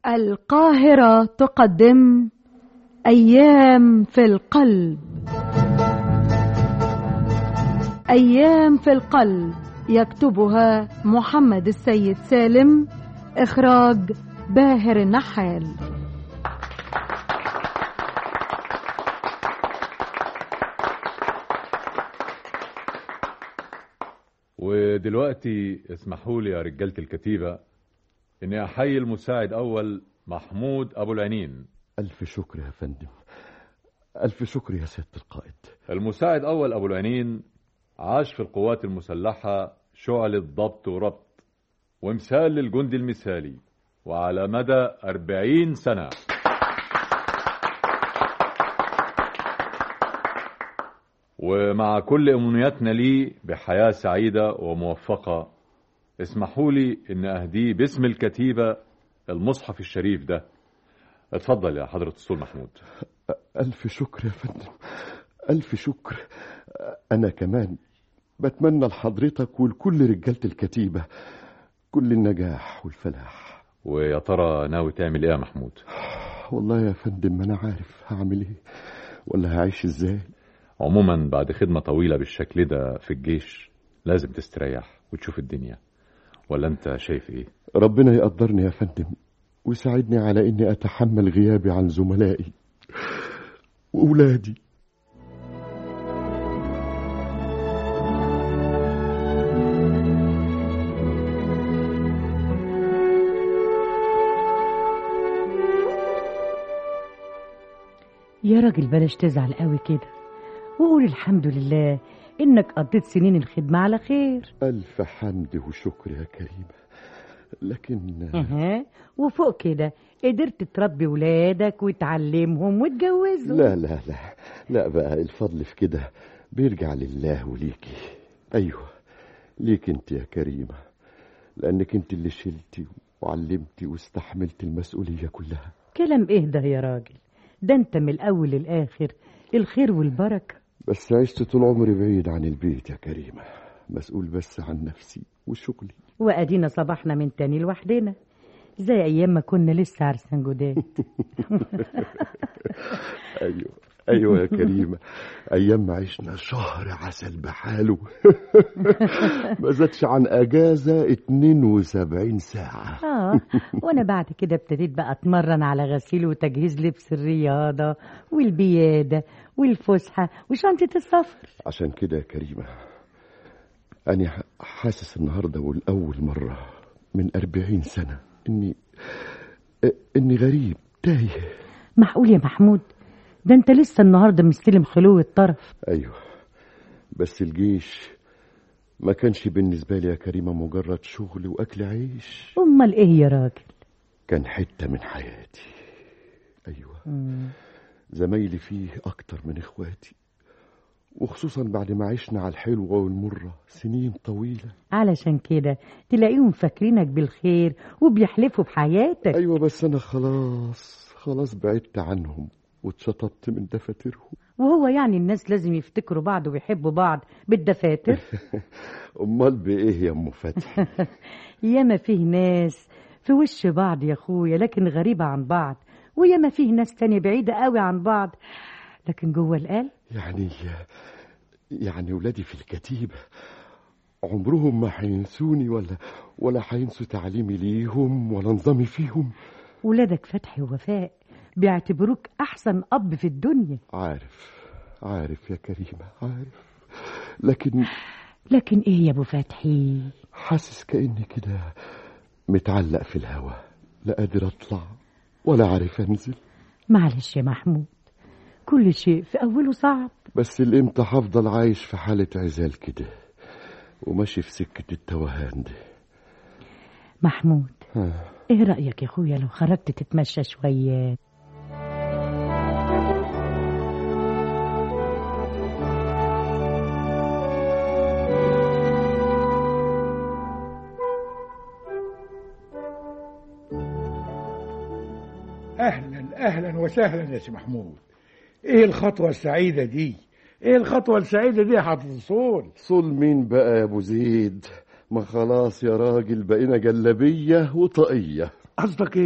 القاهرة تقدم أيام في القلب أيام في القلب يكتبها محمد السيد سالم إخراج باهر النحال ودلوقتي اسمحوا لي يا رجالة الكتيبة اني احيي المساعد اول محمود ابو العنين ألف شكر يا فندم ألف شكر يا سيادة القائد المساعد اول ابو العنين عاش في القوات المسلحة شعلة ضبط وربط ومثال للجندي المثالي وعلى مدى أربعين سنة ومع كل أمنياتنا ليه بحياة سعيدة وموفقة اسمحوا لي ان اهديه باسم الكتيبة المصحف الشريف ده اتفضل يا حضرة الصول محمود ألف شكر يا فندم ألف شكر أنا كمان بتمنى لحضرتك ولكل رجالة الكتيبة كل النجاح والفلاح ويا ترى ناوي تعمل ايه يا محمود والله يا فندم ما أنا عارف هعمل إيه ولا هعيش إزاي عموما بعد خدمة طويلة بالشكل ده في الجيش لازم تستريح وتشوف الدنيا ولا انت شايف ايه ربنا يقدرني يا فندم ويساعدني على إني أتحمل غيابي عن زملائي وأولادي يا راجل بلاش تزعل قوي كده وقول الحمد لله انك قضيت سنين الخدمة على خير ألف حمد وشكر يا كريمة لكن اها وفوق كده قدرت تربي ولادك وتعلمهم وتجوزهم لا لا لا لا بقى الفضل في كده بيرجع لله وليكي أيوه ليك انت يا كريمة لأنك انت اللي شلتي وعلمتي واستحملت المسؤولية كلها كلام ايه ده يا راجل ده انت من الاول للاخر الخير والبركة بس عشت طول عمري بعيد عن البيت يا كريمة مسؤول بس عن نفسي وشغلي وادينا صباحنا من تاني لوحدنا زي ايام ما كنا لسه عرسان جداد أيوه أيوه يا كريمة أيام ما عشنا شهر عسل بحاله ما زادش عن أجازة 72 ساعة اه وانا بعد كده ابتديت بقى اتمرن على غسيل وتجهيز لبس الرياضة والبيادة والفسحة وشنطة السفر عشان كده يا كريمة أنا ح- حاسس النهاردة والأول مرة من أربعين سنة إني إني غريب تايه معقول يا محمود ده انت لسه النهارده مستلم خلو الطرف أيوه بس الجيش ما كانش بالنسبة لي يا كريمة مجرد شغل وأكل عيش امال ايه يا راجل كان حتة من حياتي أيوه زمايلي فيه أكتر من إخواتي وخصوصا بعد ما عشنا على الحلوة والمرة سنين طويلة علشان كده تلاقيهم فاكرينك بالخير وبيحلفوا بحياتك أيوة بس أنا خلاص خلاص بعدت عنهم واتشطبت من دفاترهم وهو يعني الناس لازم يفتكروا بعض ويحبوا بعض بالدفاتر أمال بإيه يا أم فتحي ياما فيه ناس في وش بعض يا اخويا لكن غريبة عن بعض وياما فيه ناس تانية بعيدة قوي عن بعض لكن جوه القلب يعني يعني ولادي في الكتيبة عمرهم ما هينسوني ولا ولا هينسوا تعليمي ليهم ولا نظامي فيهم ولادك فتحي ووفاء بيعتبروك أحسن أب في الدنيا عارف عارف يا كريمة عارف لكن لكن إيه يا أبو فتحي حاسس كأني كده متعلق في الهوا لا قادر أطلع ولا عارف أنزل معلش يا محمود كل شيء في أوله صعب بس الإمتى هفضل عايش في حالة عزال كده وماشي في سكة التوهان ده محمود ها. إيه رأيك يا أخويا لو خرجت تتمشى شوية اهلا اهلا وسهلا يا سي محمود ايه الخطوه السعيده دي ايه الخطوه السعيده دي يا حضرة الصول صول مين بقى يا أبو زيد ما خلاص يا راجل بقينا جلبية وطاقية قصدك ايه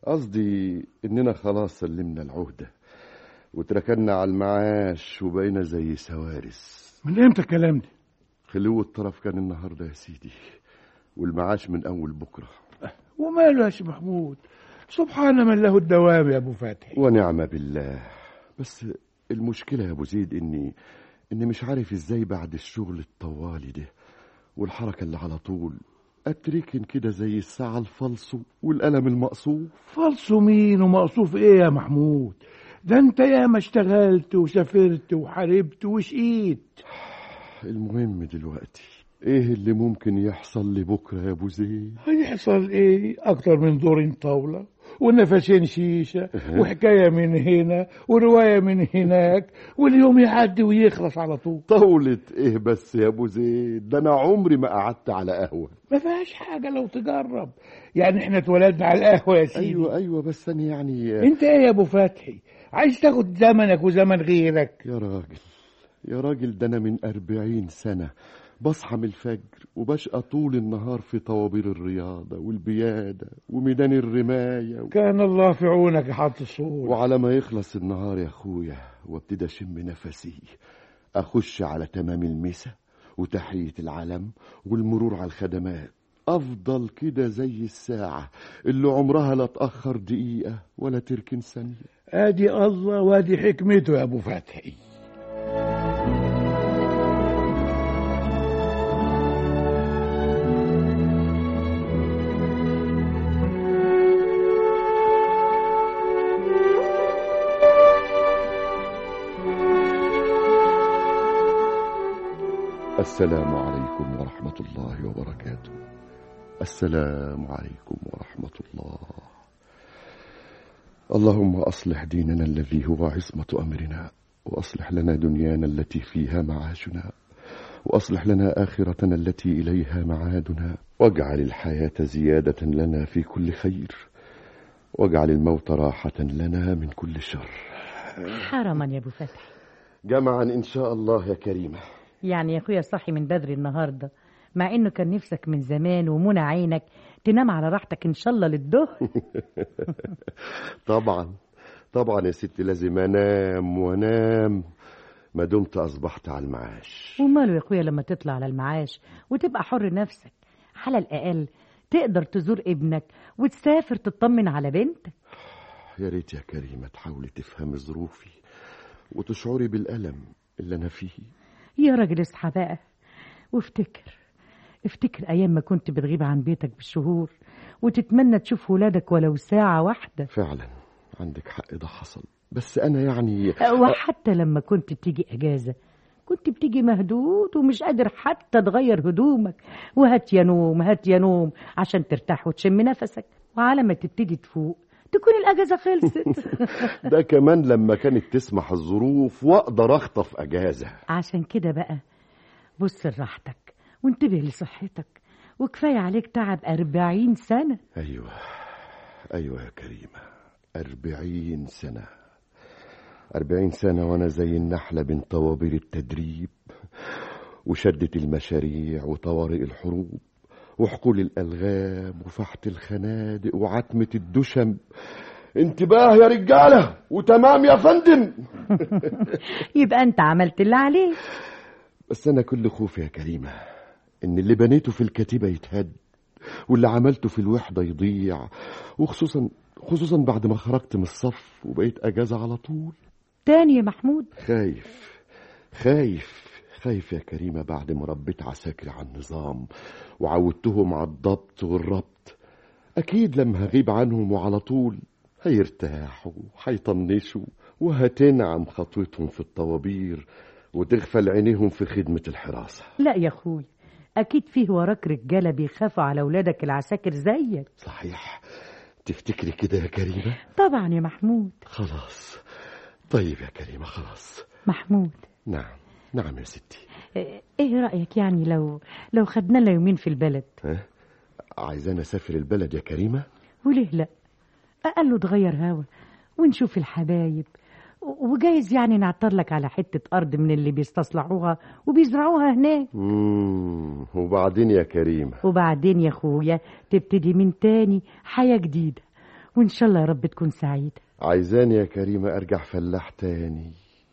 قصدي إننا خلاص سلمنا العهدة وتركنا على المعاش وبقينا زي سوارس من امتى الكلام ده خلو الطرف كان النهاردة يا سيدي والمعاش من أول بكرة وماله يا سي محمود سبحان من له الدوام يا ابو فتحي ونعم بالله بس المشكلة يا أبو زيد إني إني مش عارف إزاي بعد الشغل الطوالي ده والحركة اللي على طول أتركن كده زي الساعة الفلصو والقلم المقصوف فلسو مين ومقصوف ايه يا محمود ده انت يا ما اشتغلت وسافرت وحاربت وشقيت المهم دلوقتي إيه اللي ممكن يحصل لي بكرة يا أبو زيد هيحصل ايه اكتر من دور طاولة ونفسين شيشة وحكاية من هنا ورواية من هناك واليوم يعدي ويخلص على طول طولة إيه بس يا أبو زيد ده أنا عمري ما قعدت على قهوة ما فيهاش حاجة لو تجرب يعني احنا اتولدنا على القهوة يا سيدي أيوة أيوة بس أنا يعني انت ايه يا ابو فتحي عايز تاخد زمنك وزمن غيرك يا راجل يا راجل ده أنا من أربعين سنة بصحى من الفجر وبشقى طول النهار في طوابير الرياضة والبيادة وميدان الرماية و... كان الله في عونك يا حاط الصور وعلى ما يخلص النهار يا أخويا وابتدي أشم نفسي أخش على تمام المسا وتحية العلم والمرور على الخدمات أفضل كده زي الساعة اللي عمرها لا تأخر دقيقة ولا تركن ثانية ادي الله وادي حكمته يا ابو فتحي السلام عليكم ورحمة الله وبركاته السلام عليكم ورحمة الله اللهم أصلح ديننا الذي هو عصمة أمرنا وأصلح لنا دنيانا التي فيها معاشنا وأصلح لنا آخرتنا التي إليها معادنا واجعل الحياة زيادة لنا في كل خير واجعل الموت راحة لنا من كل شر حرما يا ابو فتحي جمعا إن شاء الله يا كريمة يعني يا اخويا صاحي من بدري النهارده مع انه كان نفسك من زمان ومنى عينك تنام على راحتك ان شاء الله للظهر طبعا طبعا يا ستي لازم انام وانام ما دمت اصبحت على المعاش وماله يا اخويا لما تطلع على المعاش وتبقى حر نفسك على الاقل تقدر تزور ابنك وتسافر تطمن على بنتك يا ريت يا كريمة تحاولي تفهمي ظروفي وتشعري بالألم اللي أنا فيه يا راجل اصحى بقى وافتكر افتكر ايام ما كنت بتغيب عن بيتك بالشهور وتتمنى تشوف ولادك ولو ساعة واحدة فعلا عندك حق ده حصل بس أنا يعني وحتى لما كنت بتيجي اجازة كنت بتيجي مهدود ومش قادر حتى تغير هدومك وهات يا نوم هات يا نوم عشان ترتاح وتشم نفسك وعلى ما تبتدي تفوق تكون الاجازة خلصت ده كمان لما كانت تسمح الظروف وأقدر أخطف أجازة عشان كده بقى بص لراحتك وانتبه لصحتك وكفاية عليك تعب أربعين سنة أيوة أيوة يا كريمة أربعين سنة أربعين سنة وأنا زي النحلة بين طوابير التدريب وشدة المشاريع وطوارئ الحروب وحقول الألغام وفحت الخنادق وعتمة الدشم انتباه يا رجالة وتمام يا فندم يبقى انت عملت اللي عليك بس أنا كل خوفي يا كريمة إن اللي بنيته في الكتيبة يتهد واللي عملته في الوحدة يضيع وخصوصا خصوصا بعد ما خرجت من الصف وبقيت أجازة على طول تاني يا محمود خايف خايف خايف يا كريمة بعد ما ربيت عساكر على النظام وعودتهم على الضبط والربط أكيد لما هغيب عنهم وعلى طول هيرتاحوا هيطنشوا وهتنعم خطوتهم في الطوابير وتغفل عينيهم في خدمة الحراسة لا يا اخوي اكيد فيه وراك رجاله بيخافوا على اولادك العساكر زيك صحيح تفتكري كده يا كريمة طبعا يا محمود خلاص طيب يا كريمة خلاص محمود نعم نعم يا ستي اه، ايه رايك يعني لو لو خدنا لنا يومين في البلد ها عايزانا اسافر البلد يا كريمة وليه لا اقله تغير هوا ونشوف الحبايب و- وجايز يعني نعطر لك على حته ارض من اللي بيستصلحوها وبيزرعوها هناك مم. وبعدين يا كريمة وبعدين يا اخويا تبتدي من تاني حياة جديدة وإن شاء الله يا رب تكون سعيدة عايزاني يا كريمة أرجع فلاح تاني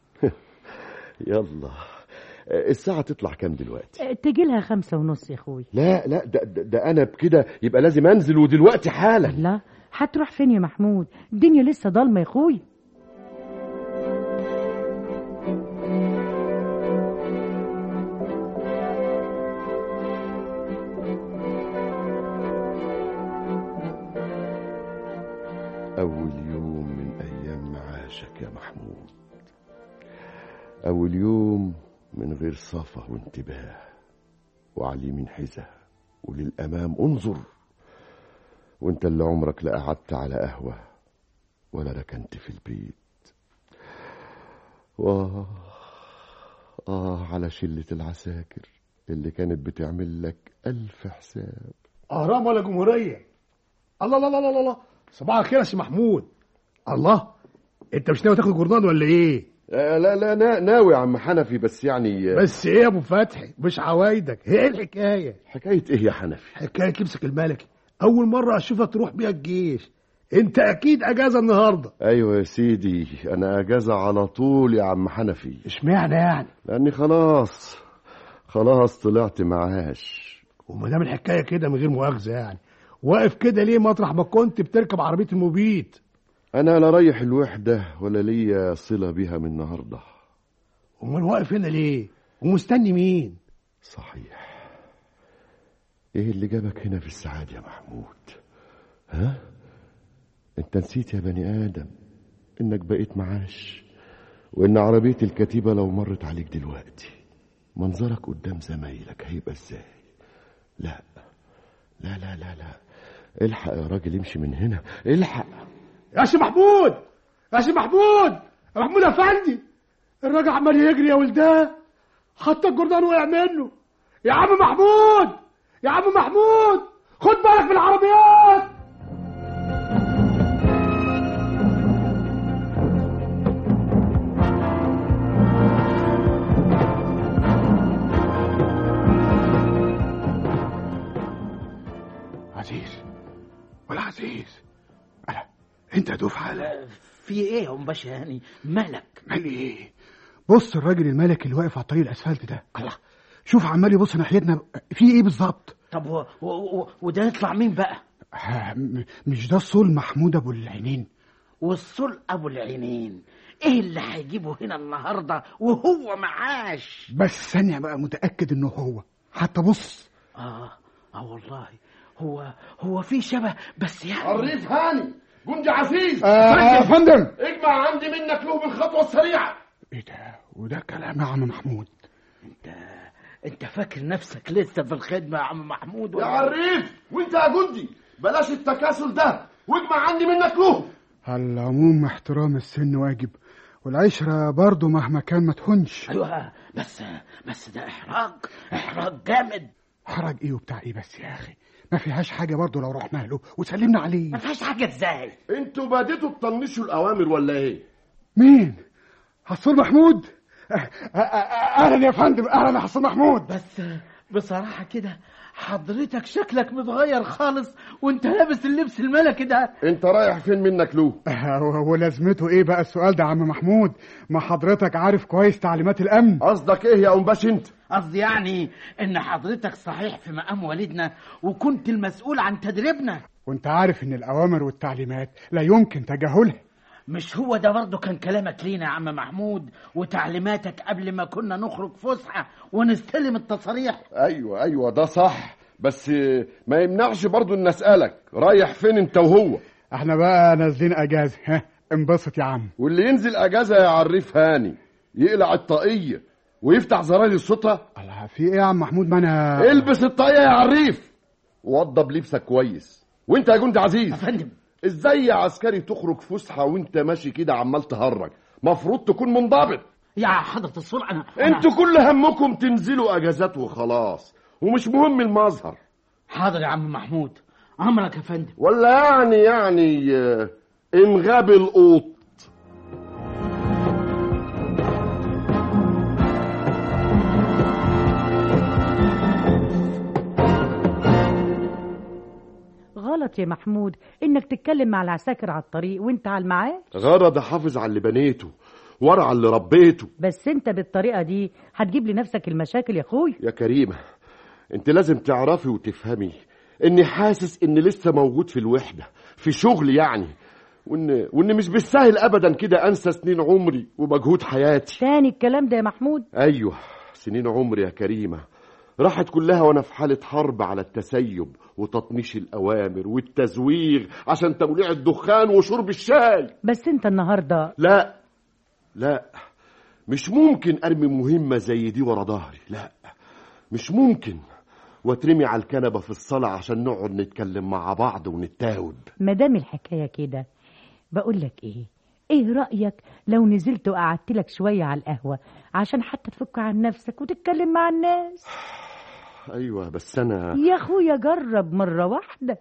يلا الساعة تطلع كام دلوقتي؟ تجي لها خمسة ونص يا أخوي لا لا ده, ده, ده أنا بكده يبقى لازم أنزل ودلوقتي حالا لا هتروح فين يا محمود الدنيا لسه ضلمة يا أخوي أول يوم من أيام معاشك يا محمود أول يوم من غير صفا وانتباه وعلى اليمين حذا وللأمام انظر وانت اللي عمرك لا قعدت على قهوة ولا ركنت في البيت وآه آه على شلة العساكر اللي كانت بتعمل لك ألف حساب اهرام ولا جمهوريه الله الله الله الله الله صباح الخير يا سي محمود الله انت مش ناوي تاخد جورنال ولا ايه آه لا لا نا- ناوي يا عم حنفي بس يعني آه، بس ايه يا ابو فتحي مش عوايدك هي ايه الحكايه حكاية إيه يا حنفي؟ حكايه لبسك الملكي اول مره اشوفك تروح بيها الجيش انت اكيد اجازه النهارده ايوه يا سيدي انا اجازه على طول يا عم حنفي اشمعنى يعني لاني خلاص خلاص طلعت معاش وما دام الحكايه كده من غير مؤاخذه يعني واقف كده ليه مطرح ما كنت بتركب عربيه المبيد انا لا رايح الوحده ولا ليا صله بيها من النهارده امال واقف هنا ليه ومستني مين صحيح ايه اللي جابك هنا في السعاده يا محمود ها انت نسيت يا بني ادم انك بقيت معاش وان عربيه الكتيبه لو مرت عليك دلوقتي منظرك قدام زمايلك هيبقى ازاي لا لا لا لا لا الحق يا راجل امشي من هنا الحق يا سي محمود يا سي محمود يا محمود افندي الراجل عمال يجري يا ولداه حتى الجردان وقع منه يا عم محمود يا عم محمود خد بالك من العربيات عزيز ولا عزيز ألا انت يا دفعه لا في ايه يا ام باشا هاني مالك مال ايه بص الراجل الملك اللي واقف على طريق الاسفلت ده الله شوف عمال يبص ناحيتنا في ايه بالظبط طب و... و... و... وده يطلع مين بقى آه، م- مش ده الصول محمود ابو العينين والصل ابو العينين ايه اللي هيجيبه هنا النهارده وهو معاش بس ثانية بقى متأكد انه هو حتى بص اه اه والله هو هو في شبه بس يعني عريف هاني جندي عزيز يا فندم اجمع عندي منك له بالخطوه السريعه ايه ده وده كلام يا عم محمود انت انت فاكر نفسك لسه في الخدمه يا عم محمود يا ولا- عريف وانت يا جندي بلاش التكاسل ده واجمع عندي منك له على العموم احترام السن واجب والعشرة برضه مهما كان ما تهونش ايوه بس بس ده احراج احراج جامد حرج ايه وبتاع ايه بس يا اخي ما فيهاش حاجة برضه لو رحنا له وسلمنا عليه ما فيهاش حاجه ازاي انتوا بديتوا تطنشوا الاوامر ولا ايه مين حصول محمود أه- أه- أه- اهلا يا فندم اهلا يا حصول محمود بس بصراحة كده حضرتك شكلك متغير خالص وانت لابس اللبس الملكي ده انت رايح فين منك له أه، ولازمته ايه بقى السؤال ده يا عم محمود ما حضرتك عارف كويس تعليمات الامن قصدك ايه يا ام باش انت قصدي يعني ان حضرتك صحيح في مقام والدنا وكنت المسؤول عن تدريبنا وانت عارف ان الاوامر والتعليمات لا يمكن تجاهلها مش هو ده برضه كان كلامك لينا يا عم محمود وتعليماتك قبل ما كنا نخرج فسحة ونستلم التصاريح ايوه ايوه ده صح بس ما يمنعش برضو ان اسالك رايح فين انت وهو احنا بقى نازلين اجازه ها انبسط يا عم واللي ينزل اجازه يا عريف هاني يقلع الطاقيه ويفتح زراير الصوتة الله في ايه يا عم محمود ما انا البس الطاقيه يا عريف ووضب لبسك كويس وانت يا جندي يا عزيز فندم ازاي يا عسكري تخرج فسحه وانت ماشي كده عمال تهرج مفروض تكون منضبط يا حضرة الصول انا أنا- انتوا كل همكم تنزلوا اجازات وخلاص ومش مهم المظهر حاضر يا عم محمود امرك يا فندم ولا يعني يعني آه، انغاب القوط غلط يا محمود انك تتكلم مع العساكر على الطريق وانت على المعاش غرض احافظ على اللي بنيته وارعى اللي ربيته بس انت بالطريقه دي هتجيب لنفسك المشاكل يا اخويا يا كريمة انت لازم تعرفي وتفهمي اني حاسس ان لسه موجود في الوحدة في شغل يعني وان وان مش بالسهل ابدا كده انسى سنين عمري ومجهود حياتي تاني الكلام ده يا محمود ايوه سنين عمري يا كريمة راحت كلها وانا في حالة حرب على التسيب وتطنيش الاوامر والتزويغ عشان توليع الدخان وشرب الشاي بس انت النهارده لا لا مش ممكن ارمي مهمة زي دي ورا ظهري لا مش ممكن واترمي على الكنبة في الصلاة عشان نقعد نتكلم مع بعض ونتاوب ما دام الحكايه كده بقول لك ايه ايه رايك لو نزلت وقعدت لك شويه على القهوه عشان حتى تفك عن نفسك وتتكلم مع الناس ايوه بس انا يا اخويا جرب مره واحده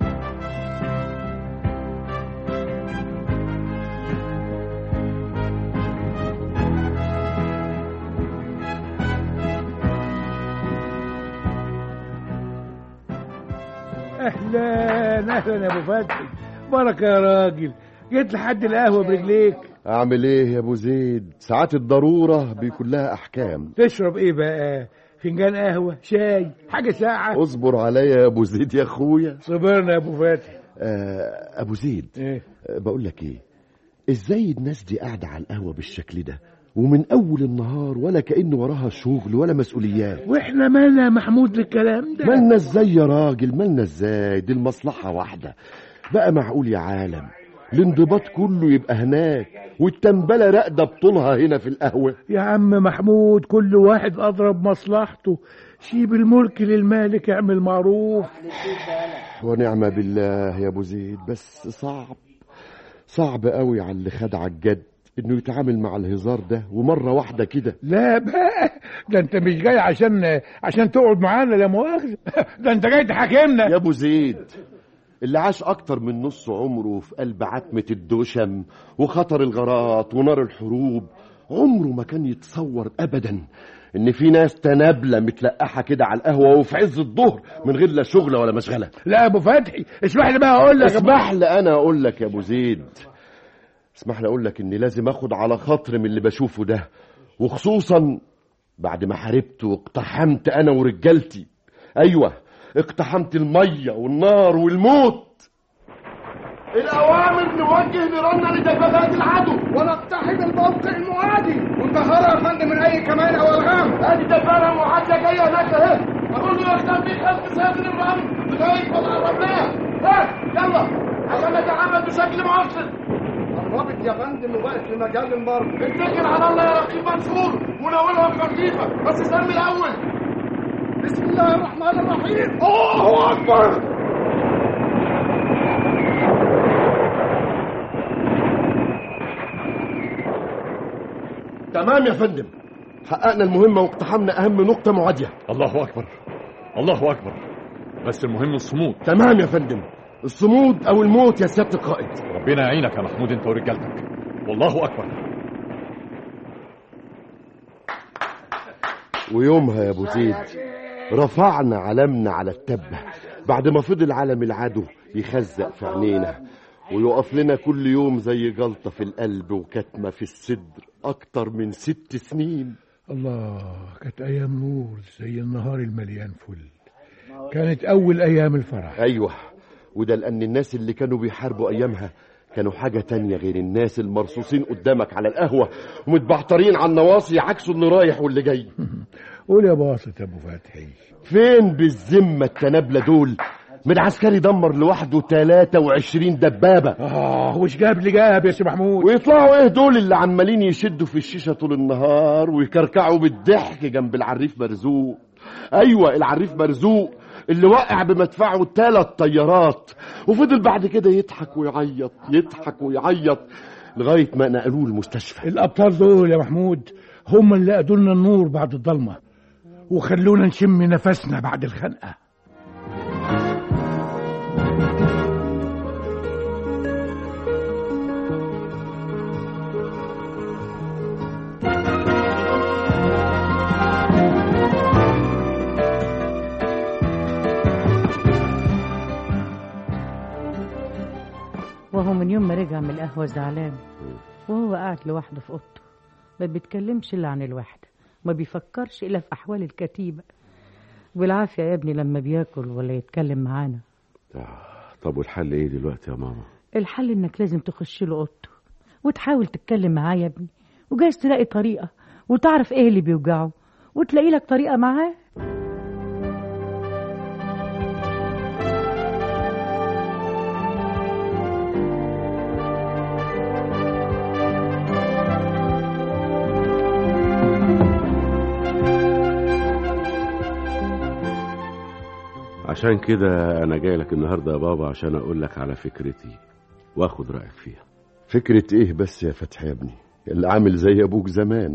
اهلا اهلا يا ابو فتحي بركه يا راجل جيت لحد القهوه برجليك اعمل ايه يا ابو زيد ساعات الضرورة بيكون لها احكام تشرب ايه بقى فنجان قهوه شاي حاجه ساعه اصبر عليا يا ابو زيد يا اخويا صبرنا يا ابو فتحي آه ابو زيد ايه آه بقول لك ايه ازاي الناس دي قاعده على القهوه بالشكل ده ومن اول النهار ولا كأن وراها شغل ولا مسؤوليات واحنا مالنا يا محمود للكلام ده مالنا ازاي يا راجل مالنا ازاي دي المصلحه واحده بقى معقول يا عالم الانضباط كله يبقى هناك والتنبله راقده بطولها هنا في القهوه يا عم محمود كل واحد اضرب مصلحته سيب الملك للمالك اعمل معروف ونعم بالله يا ابو زيد بس صعب صعب قوي على اللي خد على الجد انه يتعامل مع الهزار ده ومره واحده كده لا بقى ده انت مش جاي عشان عشان تقعد معانا لا مؤاخذه ده انت جاي تحاكمنا يا ابو زيد اللي عاش اكتر من نص عمره في قلب عتمة الدشم وخطر الغارات ونار الحروب عمره ما كان يتصور ابدا ان في ناس تنابله متلقحه كده على القهوه وفي عز الظهر من غير لا شغله ولا مشغله لا يا ابو فتحي اسمح لي بقى اقول لك اسمح لي انا اقول لك يا ابو زيد اسمح لي اقول لك اني لازم اخد على خاطر من اللي بشوفه ده وخصوصا بعد ما حاربت واقتحمت انا ورجالتي ايوه اقتحمت الميه والنار والموت الاوامر نوجه نيراننا لدبابات العدو ونقتحم الموقع المعادي ونطهرها يا فندم من اي كمان او الغام ادي دبابه معاديه جايه هناك اهي اقول له يختار بيه خلف ساتر الرمل لغايه ما قربناها ها يلا عشان نتعامل بشكل معصر قربت يا فندم وبقت في مجال المر اتكل على الله يا رقيب منصور وناولها بخفيفه بس سمي الاول بسم الله الرحمن الرحيم الله اكبر تمام يا فندم حققنا المهمة واقتحمنا أهم نقطة معادية الله أكبر الله أكبر بس المهم الصمود تمام يا فندم الصمود أو الموت يا سيادة القائد ربنا يعينك يا محمود انت ورجالتك والله أكبر ويومها يا أبو زيد رفعنا علمنا على التبة بعد ما فضل علم العدو يخزق في عينينا ويقف لنا كل يوم زي جلطة في القلب وكتمة في الصدر أكتر من ست سنين الله كانت ايام نور زي النهار المليان فل كانت اول ايام الفرح أيوة وده لأن الناس اللي كانوا بيحاربوا أيامها كانوا حاجة تانية غير الناس المرصوصين قدامك على القهوة ومتبحترين على النواصي عكسوا اللي رايح واللي جاي قول يا باسط يا ابو فتحي فين بالذمة التنابلة دول من عسكري دمر لوحده 23 دبابة اه وش جاب لي جاب يا سي محمود ويطلعوا ايه دول اللي عمالين يشدوا في الشيشة طول النهار ويكركعوا بالضحك جنب العريف مرزوق ايوه العريف مرزوق اللي وقع بمدفعه ثلاث طيارات وفضل بعد كده يضحك ويعيط يضحك ويعيط لغاية ما نقلوه المستشفى الابطال دول يا محمود هم اللي ادوا لنا النور بعد الضلمه وخلونا نشم نفسنا بعد الخنقه القهوة زعلان وهو قاعد لوحده في أوضته ما بيتكلمش إلا عن الوحدة ما بيفكرش إلا في أحوال الكتيبة بالعافية يا ابني لما بياكل ولا يتكلم معانا آه، طب والحل ايه دلوقتي يا ماما الحل إنك لازم تخش له أوضته وتحاول تتكلم معاه يا ابني وجايز تلاقي طريقة وتعرف إيه اللي بيوجعه وتلاقي لك طريقة معاه عشان كده انا جاي لك النهارده يا بابا عشان اقول لك على فكرتي واخد رايك فيها فكرة ايه بس يا فتحي يا ابني اللي عامل زي ابوك زمان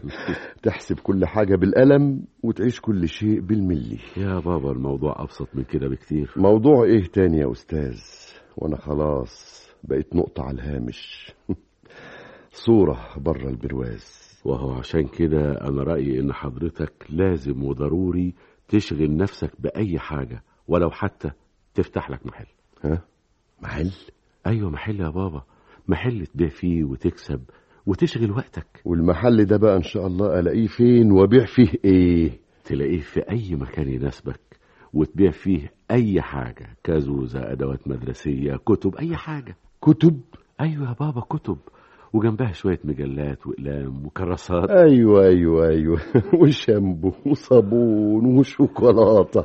تحسب كل حاجة بالقلم وتعيش كل شيء بالملي يا بابا الموضوع ابسط من كده بكتير موضوع ايه تاني يا استاذ وانا خلاص بقيت نقطة على الهامش صورة بره البرواز وهو عشان كده انا رايي ان حضرتك لازم وضروري تشغل نفسك باي حاجه ولو حتى تفتح لك محل ها محل ايوه محل يا بابا محل تبيع فيه وتكسب وتشغل وقتك والمحل ده بقى ان شاء الله الاقيه فين وابيع فيه ايه تلاقيه في اي مكان يناسبك وتبيع فيه اي حاجه كازوزه ادوات مدرسيه كتب اي حاجه كتب ايوه يا بابا كتب وجنبها شويه مجلات واقلام وكراسات ايوه ايوه ايوه وشامبو وصابون وشوكولاته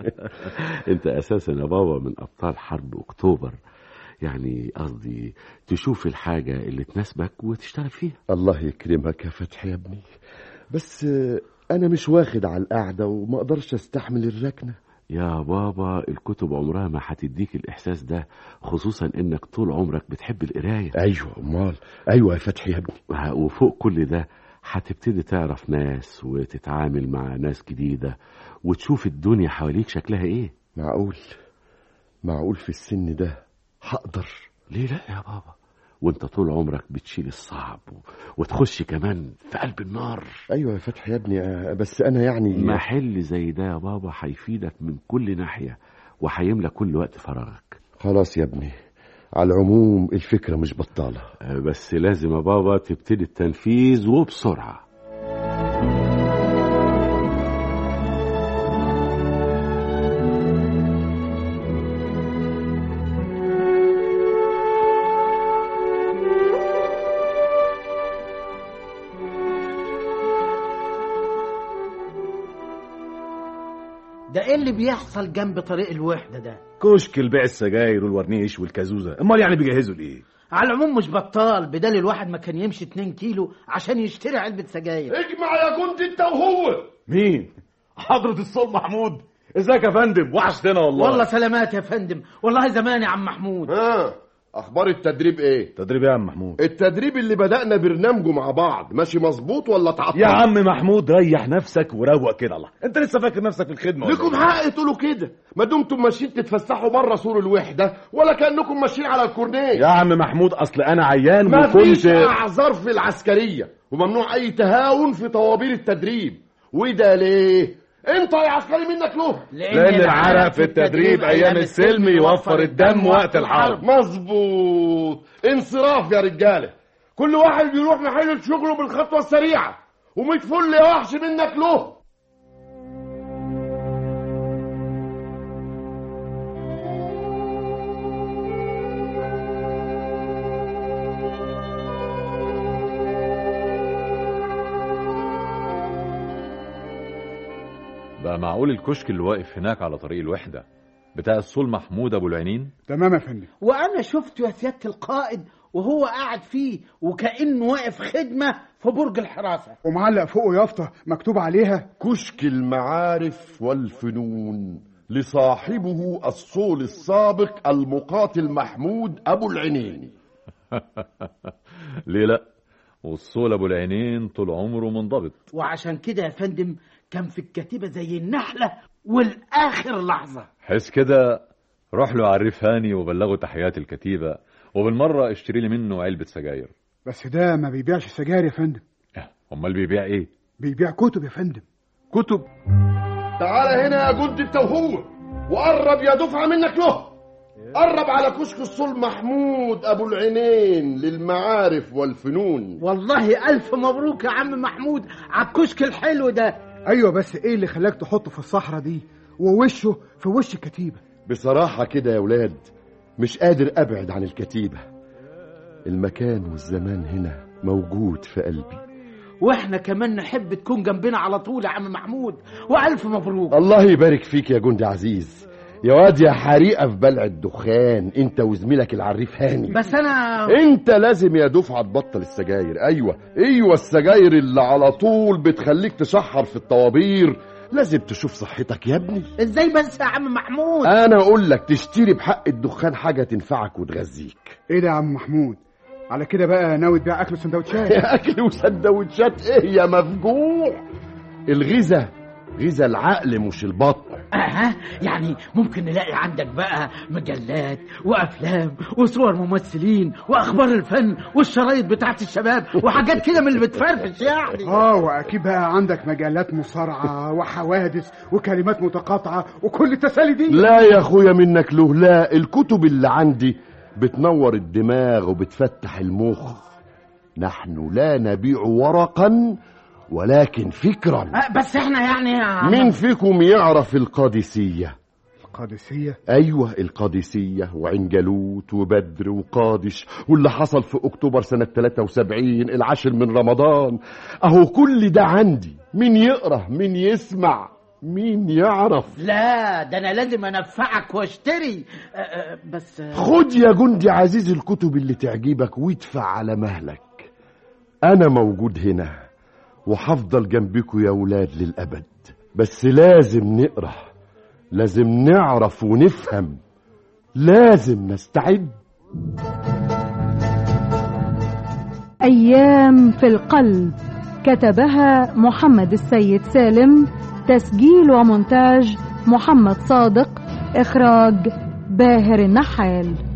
انت اساسا يا بابا من ابطال حرب اكتوبر يعني قصدي تشوف الحاجه اللي تناسبك وتشتغل فيها الله يكرمك يا فتحي يا ابني بس آه، انا مش واخد على القعده وما اقدرش استحمل الركنه يا بابا الكتب عمرها ما هتديك الاحساس ده خصوصا انك طول عمرك بتحب القرايه ايوه امال ايوه يا فتحي يا ابني وفوق كل ده هتبتدي تعرف ناس وتتعامل مع ناس جديده وتشوف الدنيا حواليك شكلها ايه معقول معقول في السن ده هقدر ليه لا يا بابا وانت طول عمرك بتشيل الصعب و... وتخش كمان في قلب النار ايوه يا فتحي يا ابني آه، بس انا يعني محل زي ده يا بابا هيفيدك من كل ناحيه وهيملى كل وقت فراغك خلاص يا ابني على العموم الفكره مش بطاله آه، بس لازم يا بابا تبتدي التنفيذ وبسرعه ده ايه اللي بيحصل جنب طريق الوحدة ده كشك البيع السجاير والورنيش والكازوزه امال يعني بيجهزوا لايه على العموم مش بطال بدل الواحد ما كان يمشي 2 كيلو عشان يشتري علبة سجاير اجمع يا جندي انت وهو مين حضرة الصول محمود ازيك يا فندم وحشتنا والله والله سلامات يا فندم والله زمان يا عم محمود ها اخبار التدريب ايه تدريب إيه يا عم محمود التدريب اللي بدأنا برنامجه مع بعض ماشي مظبوط ولا تعطل يا عم محمود ريح نفسك وروق كده الله انت لسه فاكر نفسك في الخدمه ولا لكم إيه؟ حق تقولوا كده ما دمتم ماشيين تتفسحوا بره سور الوحده ولا كانكم ماشيين على الكورنيش يا عم محمود اصل انا عيان ما فيش وكنت اعذار في العسكريه وممنوع اي تهاون في طوابير التدريب وده ليه انت يا عسكري منك له لان العرق في التدريب ايام السلم يوفر الدم وقت الحرب مظبوط انصراف يا رجاله كل واحد بيروح محل شغله بالخطوه السريعه وميت فل يا وحش منك له بقى معقول الكشك اللي واقف هناك على طريق الوحدة بتاع الصول محمود أبو العينين تمام يا فندم وانا شفته يا سيادة القائد وهو قاعد فيه وكأنه واقف خدمة في برج الحراسة ومعلق فوقه يافطه مكتوب عليها كشك المعارف والفنون لصاحبه الصول السابق المقاتل محمود ابو العينين ليه لا والصول أبو العينين طول عمره منضبط وعشان كده يا فندم كان في الكتيبة زي النحلة والآخر لحظة حس كده روح له عرف هاني وبلغه تحيات الكتيبة وبالمرة اشتري لي منه علبة سجاير بس ده ما بيبيعش سجاير يا فندم اه، امال بيبيع ايه بيبيع كتب يا فندم كتب تعال هنا يا جد انت وهو وقرب يا دفعه منك له قرب على كشك الصول محمود ابو العينين للمعارف والفنون والله الف مبروك يا عم محمود على الكشك الحلو ده ايوه بس ايه اللي خلاك تحطه في الصحراء دي ووشه في وش الكتيبه بصراحة كده يا ولاد مش قادر ابعد عن الكتيبة المكان والزمان هنا موجود في قلبي واحنا كمان نحب تكون جنبنا على طول يا عم محمود والف مبروك الله يبارك فيك يا جندي عزيز يا واد يا حريقة في بلع الدخان انت وزميلك العريف هاني بس انا انت لازم يا دفعة تبطل السجاير ايوه ايوه السجاير اللي على طول بتخليك تشحر في الطوابير لازم تشوف صحتك يا ابني ازاي بس يا عم محمود انا اقول لك تشتري بحق الدخان حاجة تنفعك وتغذيك ايه ده يا عم محمود على كده بقى ناوي تبيع اكل وسندوتشات يا اكل وسندوتشات ايه يا مفجوع الغذاء غذاء العقل مش البطن اها يعني ممكن نلاقي عندك بقى مجلات وافلام وصور ممثلين واخبار الفن والشرايط بتاعت الشباب وحاجات كده من اللي بتفرفش يعني اه واكيد بقى عندك مجالات مصارعه وحوادث وكلمات متقاطعه وكل التسالي دي لا يا اخويا منك له لا الكتب اللي عندي بتنور الدماغ وبتفتح المخ نحن لا نبيع ورقا ولكن فكرا أه، بس احنا يعني يا عم مين فيكم يعرف القادسية القادسيه ايوه القادسية وعين جالوت وبدر وقادش واللي حصل في اكتوبر سنة 73 العاشر من رمضان اهو كل ده عندي مين يقرا مين يسمع مين يعرف لا ده انا لازم انفعك واشتري أه، أه، بس أه، خد يا جندي عزيز الكتب اللي تعجبك وادفع على مهلك انا موجود هنا وهفضل جنبكوا يا ولاد للابد بس لازم نقرا لازم نعرف ونفهم لازم نستعد أيام في القلب كتبها محمد السيد سالم تسجيل ومونتاج محمد صادق إخراج باهر النحال